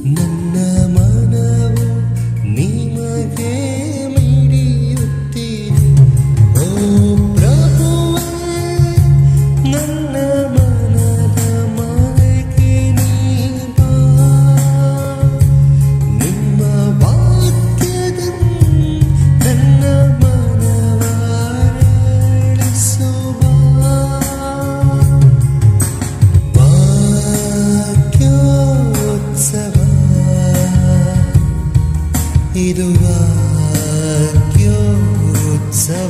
ನನ್ನ ಮನವು ನಿಮಗೆ ಮಿಡಿಯುತ್ತಿದೆ ಓ ಪ್ರಭುವೇ ನನ್ನ ಮನದ ಮಾರ್ಗೆ ನೀ ಬಾ ನಿಮ್ಮ ವಾಕ್ಯದ ನನ್ನ ಮನವಾರಳಿಸುವ ವಾಕ್ಯೋತ್ಸವ ಇದು ವಾಕ್ಯೋತ್ಸವ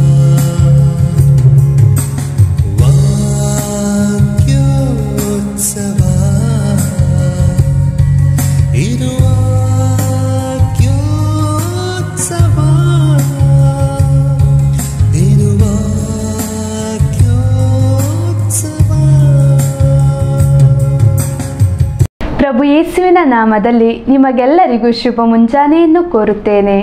ವಾಕ್ಯೋತ್ಸವ ಇದು ವಾಕ್ಯೋತ್ಸವ ಇದು ವಾಕ್ಯೋತ್ಸವ ಪ್ರಭು ಯೇಸುವಿನ ನಾಮದಲ್ಲಿ ನಿಮಗೆಲ್ಲರಿಗೂ ಶುಭ ಮುಂಜಾನೆಯನ್ನು ಕೋರುತ್ತೇನೆ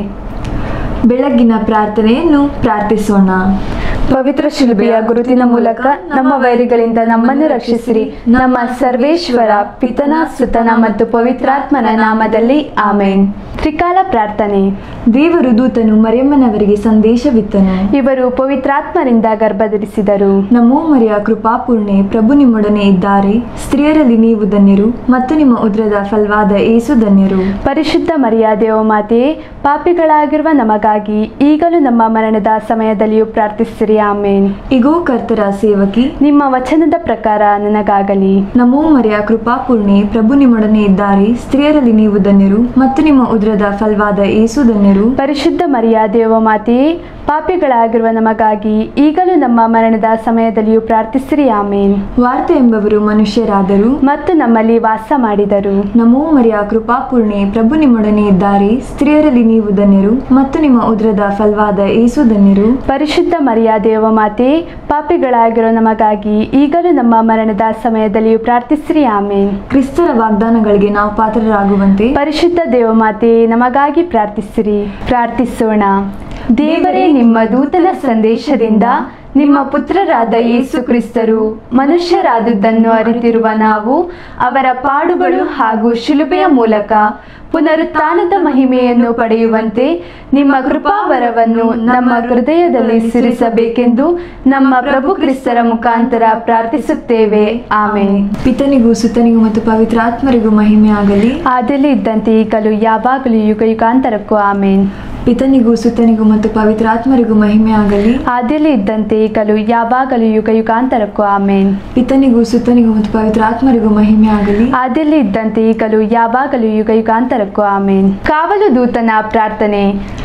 ಬೆಳಗ್ಗಿನ ಪ್ರಾರ್ಥನೆಯನ್ನು ಪ್ರಾರ್ಥಿಸೋಣ ಪವಿತ್ರ ಶಿಲ್ಬೆಯ ಗುರುತಿನ ಮೂಲಕ ನಮ್ಮ ವೈರಿಗಳಿಂದ ನಮ್ಮನ್ನು ರಕ್ಷಿಸಿರಿ ನಮ್ಮ ಸರ್ವೇಶ್ವರ ಪಿತನ ಸುತನ ಮತ್ತು ಪವಿತ್ರಾತ್ಮನ ನಾಮದಲ್ಲಿ ಆಮೇನ್ ತ್ರಿಕಾಲ ಪ್ರಾರ್ಥನೆ ದೇವರು ದೂತನು ಮರಿಯಮ್ಮನವರಿಗೆ ಸಂದೇಶವಿತ್ತನು ಇವರು ಪವಿತ್ರಾತ್ಮರಿಂದ ಗರ್ಭಧರಿಸಿದರು ನಮೋ ಮರಿಯ ಕೃಪಾಪೂರ್ಣೆ ಪ್ರಭು ನಿಮ್ಮೊಡನೆ ಇದ್ದಾರೆ ಸ್ತ್ರೀಯರಲ್ಲಿ ನೀವು ಧನ್ಯರು ಮತ್ತು ನಿಮ್ಮ ಉದ್ರದ ಫಲವಾದ ಏಸು ಧನ್ಯರು ಪರಿಶುದ್ಧ ಮರಿಯ ದೇವಮಾತೆಯೇ ಪಾಪಿಗಳಾಗಿರುವ ನಮಗಾಗಿ ಈಗಲೂ ನಮ್ಮ ಮರಣದ ಸಮಯದಲ್ಲಿಯೂ ಪ್ರಾರ್ಥಿಸಿರಿ ಆಮೇನ್ ಇಗೋ ಕರ್ತರ ಸೇವಕಿ ನಿಮ್ಮ ವಚನದ ಪ್ರಕಾರ ನನಗಾಗಲಿ ನಮೋ ಮರಿಯ ಕೃಪಾಪೂರ್ಣೆ ಪ್ರಭು ನಿಮ್ಮೊಡನೆ ಇದ್ದಾರೆ ಸ್ತ್ರೀಯರಲ್ಲಿ ನೀವು ಧನ್ಯರು ಮತ್ತು ನಿಮ್ಮ ಉದ್ರದ ಫಲವಾದ ಏಸು ಧನ್ಯರು ಪರಿಶುದ್ಧ ಮರಿಯ ದೇವಮಾತೆಯೇ ಪಾಪಿಗಳಾಗಿರುವ ನಮಗಾಗಿ ಈಗಲೂ ನಮ್ಮ ಮರಣದ ಸಮಯದಲ್ಲಿಯೂ ಪ್ರಾರ್ಥಿಸಿರಿ ಆಮೇನ್ ವಾರ್ತೆ ಎಂಬವರು ಮನುಷ್ಯರಾದರು ಮತ್ತು ನಮ್ಮಲ್ಲಿ ವಾಸ ಮಾಡಿದರು ನಮೋ ಮರಿಯ ಕೃಪಾಪೂರ್ಣೆ ಪ್ರಭು ನಿಮ್ಮೊಡನೆ ಇದ್ದಾರೆ ಸ್ತ್ರೀಯರಲ್ಲಿ ನೀವು ಧನ್ಯರು ಮತ್ತು ನಿಮ್ಮ ಉದ್ರದ ಫಲವಾದ ಏಸು ಧನ್ಯರು ಪರಿಶುದ್ಧ ಮರಿಯ ದೇವಮಾತೆ ಪಾಪಿಗಳಾಗಿರೋ ನಮಗಾಗಿ ಈಗಲೂ ನಮ್ಮ ಮರಣದ ಸಮಯದಲ್ಲಿಯೂ ಪ್ರಾರ್ಥಿಸಿರಿ ಆಮೇನ್ ಕ್ರಿಸ್ತರ ವಾಗ್ದಾನಗಳಿಗೆ ನಾವು ಪಾತ್ರರಾಗುವಂತೆ ಪರಿಶುದ್ಧ ದೇವಮಾತೆ ನಮಗಾಗಿ ಪ್ರಾರ್ಥಿಸಿರಿ ಪ್ರಾರ್ಥಿಸೋಣ ದೇವರೇ ನಿಮ್ಮ ದೂತನ ಸಂದೇಶದಿಂದ ನಿಮ್ಮ ಪುತ್ರರಾದ ಯೇಸು ಕ್ರಿಸ್ತರು ಮನುಷ್ಯರಾದುದನ್ನು ಅರಿತಿರುವ ನಾವು ಅವರ ಪಾಡುಗಳು ಹಾಗೂ ಶಿಲುಬೆಯ ಮೂಲಕ ಪುನರುತ್ಥಾನದ ಮಹಿಮೆಯನ್ನು ಪಡೆಯುವಂತೆ ನಿಮ್ಮ ಕೃಪಾವರವನ್ನು ನಮ್ಮ ಹೃದಯದಲ್ಲಿ ಸಿರಿಸಬೇಕೆಂದು ನಮ್ಮ ಪ್ರಭು ಕ್ರಿಸ್ತರ ಮುಖಾಂತರ ಪ್ರಾರ್ಥಿಸುತ್ತೇವೆ ಆಮೇಲೆ ಪಿತನಿಗೂ ಸುತನಿಗೂ ಮತ್ತು ಪವಿತ್ರಾತ್ಮರಿಗೂ ಮಹಿಮೆ ಆಗಲಿ ಆದಲ್ಲಿ ಇದ್ದಂತೆ ಈಗಲೂ ಯಾವಾಗಲೂ ಯುಗ ಯುಗಾಂತರಕ್ಕೂ ಆಮೇನ್ ಪಿತನಿಗೂ ಸುತನಿಗೂ ಮತ್ತು ಪವಿತ್ರಾತ್ಮರಿಗೂ ಮಹಿಮೆ ಆಗಲಿ ಆದಿಯಲ್ಲಿ ಇದ್ದಂತೆ ಈಗಲೂ ಯಾವಾಗಲೂ ಯುಗ ಯುಗಾಂತರಕ್ಕೂ ಆಮೇನ್ ಪಿತನಿಗೂ ಸುತನಿಗೂ ಮತ್ತು ಪವಿತ್ರಾತ್ಮರಿಗೂ ಮಹಿಮೆ ಆಗಲಿ ಆದಿಯಲ್ಲಿ ಇದ್ದಂತೆ ಈಗಲೂ ಯಾವಾಗಲೂ ಯುಗ ಯುಗಾಂತರಕ್ಕೂ ಆಮೇನ್ ಕಾವಲು ದೂತನ ಪ್ರಾರ್ಥನೆ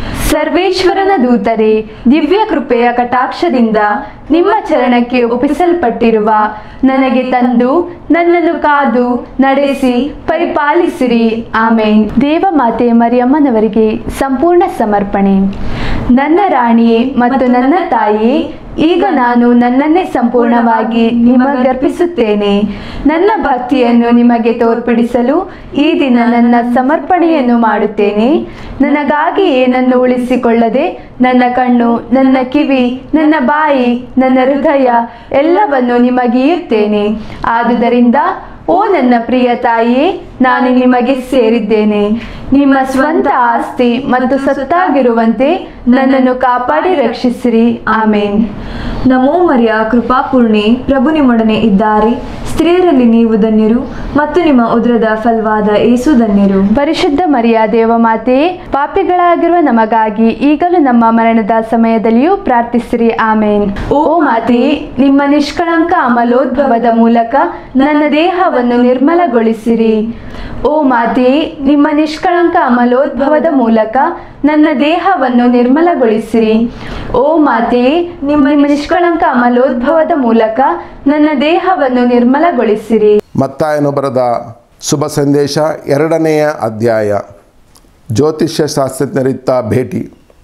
ಸರ್ವೇಶ್ವರನ ದೂತರೇ ದಿವ್ಯ ಕೃಪೆಯ ಕಟಾಕ್ಷದಿಂದ ನಿಮ್ಮ ಚರಣಕ್ಕೆ ಒಪ್ಪಿಸಲ್ಪಟ್ಟಿರುವ ನನಗೆ ತಂದು ನನ್ನನ್ನು ಕಾದು ನಡೆಸಿ ಪರಿಪಾಲಿಸಿರಿ ಆಮೇನ್ ದೇವಮಾತೆ ಮರಿಯಮ್ಮನವರಿಗೆ ಸಂಪೂರ್ಣ ಸಮರ್ಪಣೆ ನನ್ನ ರಾಣಿಯೇ ಮತ್ತು ನನ್ನ ತಾಯಿಯೇ ಈಗ ನಾನು ನನ್ನನ್ನೇ ಸಂಪೂರ್ಣವಾಗಿ ನಿಮಗರ್ಪಿಸುತ್ತೇನೆ ನನ್ನ ಭಕ್ತಿಯನ್ನು ನಿಮಗೆ ತೋರ್ಪಡಿಸಲು ಈ ದಿನ ನನ್ನ ಸಮರ್ಪಣೆಯನ್ನು ಮಾಡುತ್ತೇನೆ ನನಗಾಗಿ ಏನನ್ನು ಉಳಿಸಿಕೊಳ್ಳದೆ ನನ್ನ ಕಣ್ಣು ನನ್ನ ಕಿವಿ ನನ್ನ ಬಾಯಿ ನನ್ನ ಹೃದಯ ಎಲ್ಲವನ್ನು ನಿಮಗೀಯುತ್ತೇನೆ ಆದುದರಿಂದ ಓ ನನ್ನ ಪ್ರಿಯ ತಾಯಿಯೇ ನಾನು ನಿಮಗೆ ಸೇರಿದ್ದೇನೆ ನಿಮ್ಮ ಸ್ವಂತ ಆಸ್ತಿ ಮತ್ತು ಸತ್ತಾಗಿರುವಂತೆ ನನ್ನನ್ನು ಕಾಪಾಡಿ ರಕ್ಷಿಸಿರಿ ಆಮೇನ್ ನಮೋ ಮರಿಯ ಕೃಪಾಪೂರ್ಣೆ ಪ್ರಭು ನಿಮ್ಮೊಡನೆ ಇದ್ದಾರೆ ಸ್ತ್ರೀಯರಲ್ಲಿ ನೀವು ಧನ್ಯರು ಮತ್ತು ನಿಮ್ಮ ಉದ್ರದ ಫಲವಾದ ಏಸು ಧನ್ಯರು ಪರಿಶುದ್ಧ ಮರಿಯ ದೇವಮಾತೆ ಪಾಪಿಗಳಾಗಿರುವ ನಮಗಾಗಿ ಈಗಲೂ ನಮ್ಮ ಮರಣದ ಸಮಯದಲ್ಲಿಯೂ ಪ್ರಾರ್ಥಿಸಿರಿ ಆಮೇನ್ ಓ ಮಾತೆ ನಿಮ್ಮ ನಿಷ್ಕಳಂಕ ಅಮಲೋದ್ಭವದ ಮೂಲಕ ನನ್ನ ದೇಹವನ್ನು ನಿರ್ಮಲಗೊಳಿಸಿರಿ ಓ ಮಾತೆ ನಿಮ್ಮ ನಿಷ್ಕಳಂಕ ಅಮಲೋದ್ಭವದ ಮೂಲಕ ನನ್ನ ದೇಹವನ್ನು ನಿರ್ಮಲಗೊಳಿಸಿರಿ ಓ ಮಾತೆ ನಿಮ್ಮ ನಿಷ್ಕಳಂಕ ಅಮಲೋದ್ಭವದ ಮೂಲಕ ನನ್ನ ದೇಹವನ್ನು ನಿರ್ಮಲಗೊಳಿಸಿರಿ ಮತ್ತಾಯನು ಬರೆದ ಶುಭ ಸಂದೇಶ ಎರಡನೆಯ ಅಧ್ಯಾಯ ಜ್ಯೋತಿಷ್ಯ ಶಾಸ್ತ್ರಜ್ಞರಿತ್ತ ಭೇಟಿ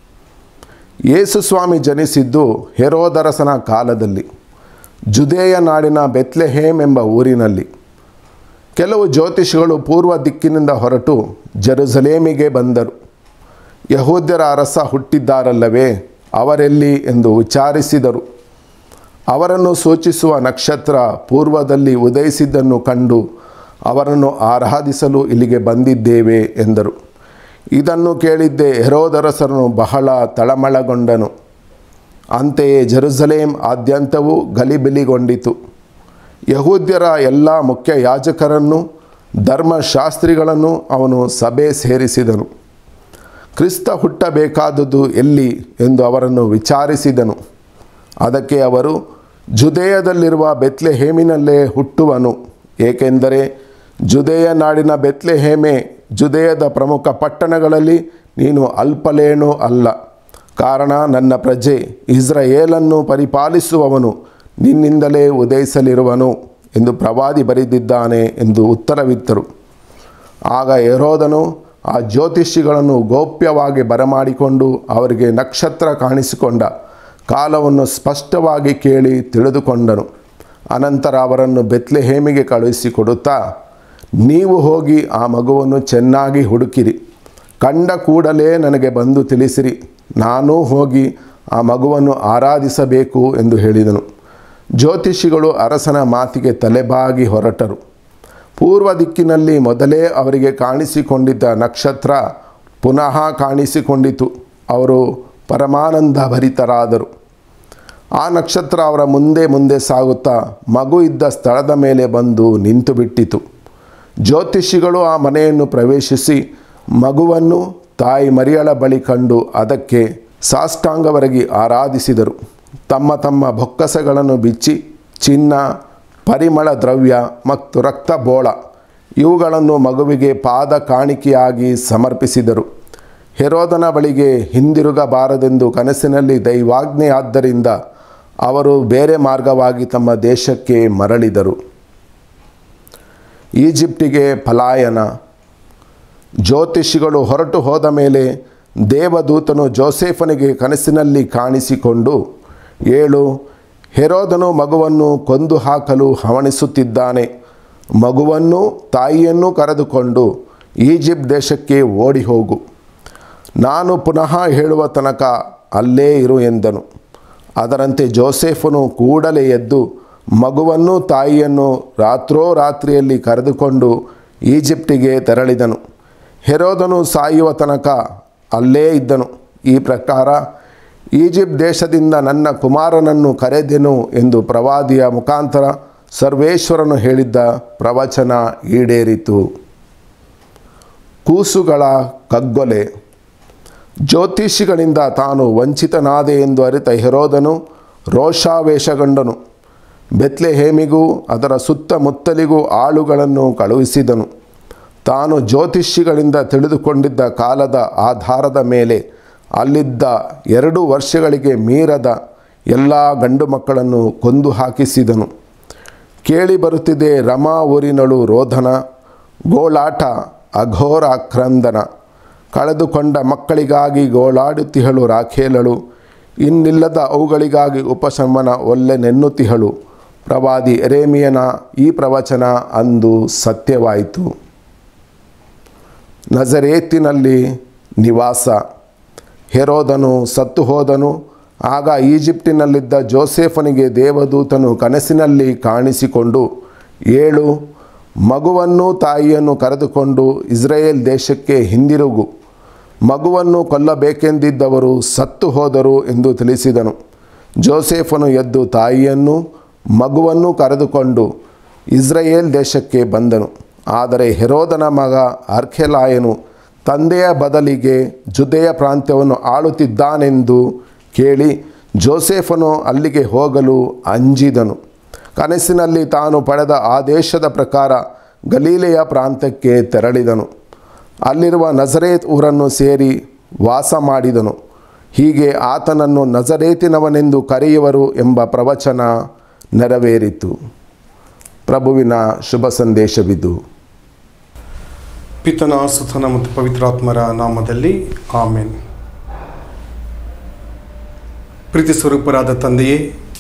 ಯೇಸು ಸ್ವಾಮಿ ಜನಿಸಿದ್ದು ಹೆರೋದರಸನ ಕಾಲದಲ್ಲಿ ಜುದೇಯ ನಾಡಿನ ಬೆತ್ಲೆಹೇಮ್ ಎಂಬ ಊರಿನಲ್ಲಿ ಕೆಲವು ಜ್ಯೋತಿಷಿಗಳು ಪೂರ್ವ ದಿಕ್ಕಿನಿಂದ ಹೊರಟು ಜೆರುಸಲೇಮಿಗೆ ಬಂದರು ಯಹೂದ್ಯರ ಅರಸ ಹುಟ್ಟಿದ್ದಾರಲ್ಲವೇ ಅವರೆಲ್ಲಿ ಎಂದು ವಿಚಾರಿಸಿದರು ಅವರನ್ನು ಸೂಚಿಸುವ ನಕ್ಷತ್ರ ಪೂರ್ವದಲ್ಲಿ ಉದಯಿಸಿದ್ದನ್ನು ಕಂಡು ಅವರನ್ನು ಆರಾಧಿಸಲು ಇಲ್ಲಿಗೆ ಬಂದಿದ್ದೇವೆ ಎಂದರು ಇದನ್ನು ಕೇಳಿದ್ದೇ ಹೆರೋದರಸರನು ಬಹಳ ತಳಮಳಗೊಂಡನು ಅಂತೆಯೇ ಜೆರುಸಲೇಮ್ ಆದ್ಯಂತವೂ ಗಲಿಬಿಲಿಗೊಂಡಿತು ಯಹೂದ್ಯರ ಎಲ್ಲ ಮುಖ್ಯ ಯಾಜಕರನ್ನು ಧರ್ಮಶಾಸ್ತ್ರಿಗಳನ್ನು ಅವನು ಸಭೆ ಸೇರಿಸಿದನು ಕ್ರಿಸ್ತ ಹುಟ್ಟಬೇಕಾದುದು ಎಲ್ಲಿ ಎಂದು ಅವರನ್ನು ವಿಚಾರಿಸಿದನು ಅದಕ್ಕೆ ಅವರು ಜುದೇಯದಲ್ಲಿರುವ ಬೆತ್ಲೆಹೇಮಿನಲ್ಲೇ ಹುಟ್ಟುವನು ಏಕೆಂದರೆ ಜುದೇಯ ನಾಡಿನ ಬೆತ್ಲೆಹೇಮೆ ಜುದೇಯದ ಪ್ರಮುಖ ಪಟ್ಟಣಗಳಲ್ಲಿ ನೀನು ಅಲ್ಪಲೇನೂ ಅಲ್ಲ ಕಾರಣ ನನ್ನ ಪ್ರಜೆ ಇಸ್ರಾಯೇಲನ್ನು ಪರಿಪಾಲಿಸುವವನು ನಿನ್ನಿಂದಲೇ ಉದಯಿಸಲಿರುವನು ಎಂದು ಪ್ರವಾದಿ ಬರೆದಿದ್ದಾನೆ ಎಂದು ಉತ್ತರವಿತ್ತರು ಆಗ ಯರೋದನು ಆ ಜ್ಯೋತಿಷಿಗಳನ್ನು ಗೌಪ್ಯವಾಗಿ ಬರಮಾಡಿಕೊಂಡು ಅವರಿಗೆ ನಕ್ಷತ್ರ ಕಾಣಿಸಿಕೊಂಡ ಕಾಲವನ್ನು ಸ್ಪಷ್ಟವಾಗಿ ಕೇಳಿ ತಿಳಿದುಕೊಂಡನು ಅನಂತರ ಅವರನ್ನು ಬೆತ್ಲೆಹೇಮಿಗೆ ಕಳುಹಿಸಿಕೊಡುತ್ತಾ ನೀವು ಹೋಗಿ ಆ ಮಗುವನ್ನು ಚೆನ್ನಾಗಿ ಹುಡುಕಿರಿ ಕಂಡ ಕೂಡಲೇ ನನಗೆ ಬಂದು ತಿಳಿಸಿರಿ ನಾನೂ ಹೋಗಿ ಆ ಮಗುವನ್ನು ಆರಾಧಿಸಬೇಕು ಎಂದು ಹೇಳಿದನು ಜ್ಯೋತಿಷಿಗಳು ಅರಸನ ಮಾತಿಗೆ ತಲೆಬಾಗಿ ಹೊರಟರು ಪೂರ್ವ ದಿಕ್ಕಿನಲ್ಲಿ ಮೊದಲೇ ಅವರಿಗೆ ಕಾಣಿಸಿಕೊಂಡಿದ್ದ ನಕ್ಷತ್ರ ಪುನಃ ಕಾಣಿಸಿಕೊಂಡಿತು ಅವರು ಪರಮಾನಂದ ಭರಿತರಾದರು ಆ ನಕ್ಷತ್ರ ಅವರ ಮುಂದೆ ಮುಂದೆ ಸಾಗುತ್ತಾ ಮಗು ಇದ್ದ ಸ್ಥಳದ ಮೇಲೆ ಬಂದು ನಿಂತು ಬಿಟ್ಟಿತು ಜ್ಯೋತಿಷಿಗಳು ಆ ಮನೆಯನ್ನು ಪ್ರವೇಶಿಸಿ ಮಗುವನ್ನು ತಾಯಿ ಮರಿಯಳ ಬಳಿ ಕಂಡು ಅದಕ್ಕೆ ಸಾಷ್ಟಾಂಗವರೆಗೆ ಆರಾಧಿಸಿದರು ತಮ್ಮ ತಮ್ಮ ಬೊಕ್ಕಸಗಳನ್ನು ಬಿಚ್ಚಿ ಚಿನ್ನ ಪರಿಮಳ ದ್ರವ್ಯ ಮತ್ತು ರಕ್ತ ಬೋಳ ಇವುಗಳನ್ನು ಮಗುವಿಗೆ ಪಾದ ಕಾಣಿಕೆಯಾಗಿ ಸಮರ್ಪಿಸಿದರು ಹೆರೋದನ ಬಳಿಗೆ ಹಿಂದಿರುಗಬಾರದೆಂದು ಕನಸಿನಲ್ಲಿ ದೈವಾಜ್ಞೆಯಾದ್ದರಿಂದ ಅವರು ಬೇರೆ ಮಾರ್ಗವಾಗಿ ತಮ್ಮ ದೇಶಕ್ಕೆ ಮರಳಿದರು ಈಜಿಪ್ಟಿಗೆ ಪಲಾಯನ ಜ್ಯೋತಿಷಿಗಳು ಹೊರಟು ಹೋದ ಮೇಲೆ ದೇವದೂತನು ಜೋಸೆಫನಿಗೆ ಕನಸಿನಲ್ಲಿ ಕಾಣಿಸಿಕೊಂಡು ಏಳು ಹೆರೋದನು ಮಗುವನ್ನು ಕೊಂದು ಹಾಕಲು ಹವಣಿಸುತ್ತಿದ್ದಾನೆ ಮಗುವನ್ನು ತಾಯಿಯನ್ನು ಕರೆದುಕೊಂಡು ಈಜಿಪ್ಟ್ ದೇಶಕ್ಕೆ ಓಡಿ ಹೋಗು ನಾನು ಪುನಃ ಹೇಳುವ ತನಕ ಅಲ್ಲೇ ಇರು ಎಂದನು ಅದರಂತೆ ಜೋಸೆಫನು ಕೂಡಲೇ ಎದ್ದು ಮಗುವನ್ನು ತಾಯಿಯನ್ನು ರಾತ್ರೋರಾತ್ರಿಯಲ್ಲಿ ಕರೆದುಕೊಂಡು ಈಜಿಪ್ಟಿಗೆ ತೆರಳಿದನು ಹೆರೋದನು ಸಾಯುವ ತನಕ ಅಲ್ಲೇ ಇದ್ದನು ಈ ಪ್ರಕಾರ ಈಜಿಪ್ಟ್ ದೇಶದಿಂದ ನನ್ನ ಕುಮಾರನನ್ನು ಕರೆದೆನು ಎಂದು ಪ್ರವಾದಿಯ ಮುಖಾಂತರ ಸರ್ವೇಶ್ವರನು ಹೇಳಿದ್ದ ಪ್ರವಚನ ಈಡೇರಿತು ಕೂಸುಗಳ ಕಗ್ಗೊಲೆ ಜ್ಯೋತಿಷಿಗಳಿಂದ ತಾನು ವಂಚಿತನಾದೆ ಎಂದು ಅರಿತ ಹೆರೋದನು ರೋಷಾವೇಶಗೊಂಡನು ಬೆತ್ಲೆಹೇಮಿಗೂ ಅದರ ಸುತ್ತಮುತ್ತಲಿಗೂ ಆಳುಗಳನ್ನು ಕಳುಹಿಸಿದನು ತಾನು ಜ್ಯೋತಿಷಿಗಳಿಂದ ತಿಳಿದುಕೊಂಡಿದ್ದ ಕಾಲದ ಆಧಾರದ ಮೇಲೆ ಅಲ್ಲಿದ್ದ ಎರಡು ವರ್ಷಗಳಿಗೆ ಮೀರದ ಎಲ್ಲ ಗಂಡು ಮಕ್ಕಳನ್ನು ಕೊಂದು ಹಾಕಿಸಿದನು ಕೇಳಿ ಬರುತ್ತಿದೆ ರಮಾ ಊರಿನಳು ರೋಧನ ಗೋಳಾಟ ಅಘೋರ ಕ್ರಂದನ ಕಳೆದುಕೊಂಡ ಮಕ್ಕಳಿಗಾಗಿ ಗೋಳಾಡುತ್ತಿಹಳು ರಾಖೇಲಳು ಇನ್ನಿಲ್ಲದ ಅವುಗಳಿಗಾಗಿ ಉಪಶಮನ ಒಲ್ಲೆ ನೆನ್ನುತ್ತಿಹಳು ಪ್ರವಾದಿ ಎರೇಮಿಯನ ಈ ಪ್ರವಚನ ಅಂದು ಸತ್ಯವಾಯಿತು ನಜರೇತಿನಲ್ಲಿ ನಿವಾಸ ಹೆರೋದನು ಸತ್ತು ಹೋದನು ಆಗ ಈಜಿಪ್ಟಿನಲ್ಲಿದ್ದ ಜೋಸೆಫನಿಗೆ ದೇವದೂತನು ಕನಸಿನಲ್ಲಿ ಕಾಣಿಸಿಕೊಂಡು ಏಳು ಮಗುವನ್ನು ತಾಯಿಯನ್ನು ಕರೆದುಕೊಂಡು ಇಸ್ರೇಲ್ ದೇಶಕ್ಕೆ ಹಿಂದಿರುಗು ಮಗುವನ್ನು ಕೊಲ್ಲಬೇಕೆಂದಿದ್ದವರು ಸತ್ತು ಹೋದರು ಎಂದು ತಿಳಿಸಿದನು ಜೋಸೆಫನು ಎದ್ದು ತಾಯಿಯನ್ನು ಮಗುವನ್ನು ಕರೆದುಕೊಂಡು ಇಸ್ರೇಲ್ ದೇಶಕ್ಕೆ ಬಂದನು ಆದರೆ ಹೆರೋದನ ಮಗ ಅರ್ಖೆಲಾಯನು ತಂದೆಯ ಬದಲಿಗೆ ಜುದೆಯ ಪ್ರಾಂತ್ಯವನ್ನು ಆಳುತ್ತಿದ್ದಾನೆಂದು ಕೇಳಿ ಜೋಸೆಫನು ಅಲ್ಲಿಗೆ ಹೋಗಲು ಅಂಜಿದನು ಕನಸಿನಲ್ಲಿ ತಾನು ಪಡೆದ ಆದೇಶದ ಪ್ರಕಾರ ಗಲೀಲೆಯ ಪ್ರಾಂತ್ಯಕ್ಕೆ ತೆರಳಿದನು ಅಲ್ಲಿರುವ ನಜರೇತ್ ಊರನ್ನು ಸೇರಿ ವಾಸ ಮಾಡಿದನು ಹೀಗೆ ಆತನನ್ನು ನಜರೇತಿನವನೆಂದು ಕರೆಯುವರು ಎಂಬ ಪ್ರವಚನ ನೆರವೇರಿತು ಪ್ರಭುವಿನ ಶುಭ ಸಂದೇಶವಿದು ಪಿತನ ಸುತನ ಮತ್ತು ಪವಿತ್ರಾತ್ಮರ ನಾಮದಲ್ಲಿ ಆಮೇನ್ ಪ್ರೀತಿ ಸ್ವರೂಪರಾದ ತಂದೆಯೇ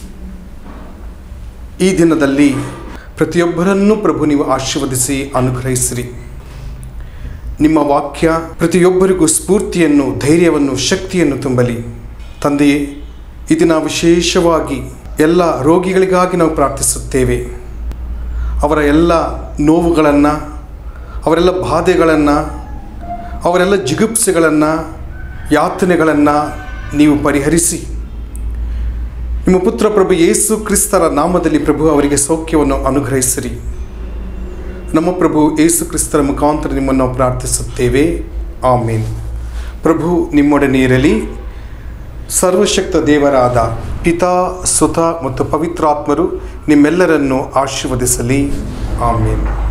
ಈ ದಿನದಲ್ಲಿ ಪ್ರತಿಯೊಬ್ಬರನ್ನೂ ಪ್ರಭು ನೀವು ಆಶೀರ್ವದಿಸಿ ಅನುಗ್ರಹಿಸಿರಿ ನಿಮ್ಮ ವಾಕ್ಯ ಪ್ರತಿಯೊಬ್ಬರಿಗೂ ಸ್ಫೂರ್ತಿಯನ್ನು ಧೈರ್ಯವನ್ನು ಶಕ್ತಿಯನ್ನು ತುಂಬಲಿ ತಂದೆಯೇ ಈ ದಿನ ವಿಶೇಷವಾಗಿ ಎಲ್ಲ ರೋಗಿಗಳಿಗಾಗಿ ನಾವು ಪ್ರಾರ್ಥಿಸುತ್ತೇವೆ ಅವರ ಎಲ್ಲ ನೋವುಗಳನ್ನು ಅವರೆಲ್ಲ ಬಾಧೆಗಳನ್ನು ಅವರೆಲ್ಲ ಜಿಗುಪ್ಸೆಗಳನ್ನು ಯಾತನೆಗಳನ್ನು ನೀವು ಪರಿಹರಿಸಿ ನಿಮ್ಮ ಪುತ್ರ ಪ್ರಭು ಯೇಸು ಕ್ರಿಸ್ತರ ನಾಮದಲ್ಲಿ ಪ್ರಭು ಅವರಿಗೆ ಸೌಖ್ಯವನ್ನು ಅನುಗ್ರಹಿಸಿರಿ ನಮ್ಮ ಪ್ರಭು ಯೇಸು ಕ್ರಿಸ್ತರ ಮುಖಾಂತರ ನಿಮ್ಮನ್ನು ನಾವು ಪ್ರಾರ್ಥಿಸುತ್ತೇವೆ ಆಮೇನ್ ಪ್ರಭು ನಿಮ್ಮೊಡನೆ ಇರಲಿ ಸರ್ವಶಕ್ತ ದೇವರಾದ ಪಿತಾ ಸುತ ಮತ್ತು ಪವಿತ್ರಾತ್ಮರು ನಿಮ್ಮೆಲ್ಲರನ್ನು ಆಶೀರ್ವದಿಸಲಿ ಆಮೇನ್